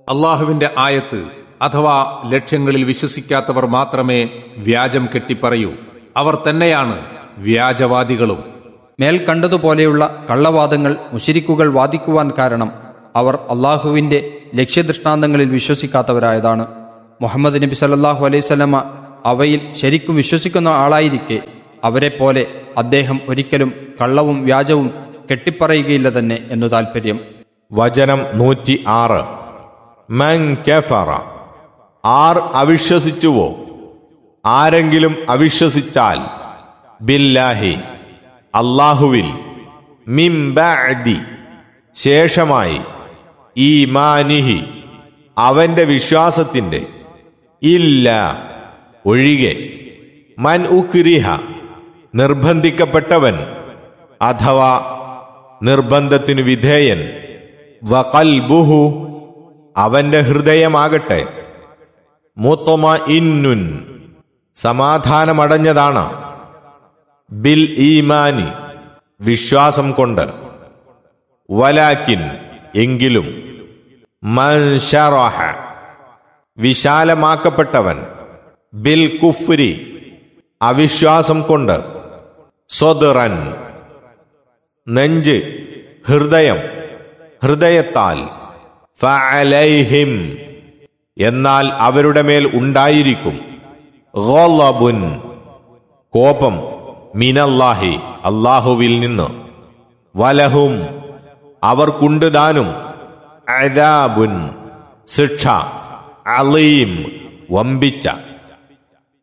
അള്ളാഹുവിന്റെ ആയത്ത് അഥവാ ലക്ഷ്യങ്ങളിൽ വിശ്വസിക്കാത്തവർ മാത്രമേ വ്യാജം കെട്ടിപ്പറയൂ അവർ തന്നെയാണ് വ്യാജവാദികളും മേൽ കണ്ടതുപോലെയുള്ള കള്ളവാദങ്ങൾ മുഷിരിക്കുകൾ വാദിക്കുവാൻ കാരണം അവർ അള്ളാഹുവിന്റെ ലക്ഷ്യദൃഷ്ടാന്തങ്ങളിൽ വിശ്വസിക്കാത്തവരായതാണ് മുഹമ്മദ് നബി സല്ലല്ലാഹു അലൈഹി സ്വലമ അവയിൽ ശരിക്കും വിശ്വസിക്കുന്ന ആളായിരിക്കെ അവരെപ്പോലെ അദ്ദേഹം ഒരിക്കലും കള്ളവും വ്യാജവും കെട്ടിപ്പറയുകയില്ല തന്നെ എന്നു താൽപ്പര്യം വചനം നൂറ്റി ആറ് മൻ കഫറ ആർ അവിശ്വസിച്ചുവോ ആരെങ്കിലും അവിശ്വസിച്ചാൽ ബില്ലാഹി അള്ളാഹുവിൽ മിംബഅദി ശേഷമായി ഈമാനിഹി അവന്റെ വിശ്വാസത്തിന്റെ ഇല്ല ഒഴികെ മൻ ഉക്രിഹ നിർബന്ധിക്കപ്പെട്ടവൻ അഥവാ നിർബന്ധത്തിനു വിധേയൻ വകൽബുഹു അവന്റെ ഹൃദയമാകട്ടെ മുത്തമ ഇന്നുൻ സമാധാനമടഞ്ഞതാണ് ബിൽ ഈമാനി വിശ്വാസം കൊണ്ട് വലാക്കിൻ എങ്കിലും മൻഷറഹ വിശാലമാക്കപ്പെട്ടവൻ ബിൽ കുഫ്രി അവിശ്വാസം കൊണ്ട് സ്വദറൻ നെഞ്ച് ഹൃദയം ഹൃദയത്താൽ ഫഅലൈഹിം എന്നാൽ അവരുടെ മേൽ ഉണ്ടായിരിക്കും ഗളബുൻ കോപം മിനല്ലാഹി അള്ളാഹുവിൽ നിന്ന് വലഹും അവർക്കുണ്ട് ദാനും അദാബുൻ ശിക്ഷ അലീം വമ്പിച്ച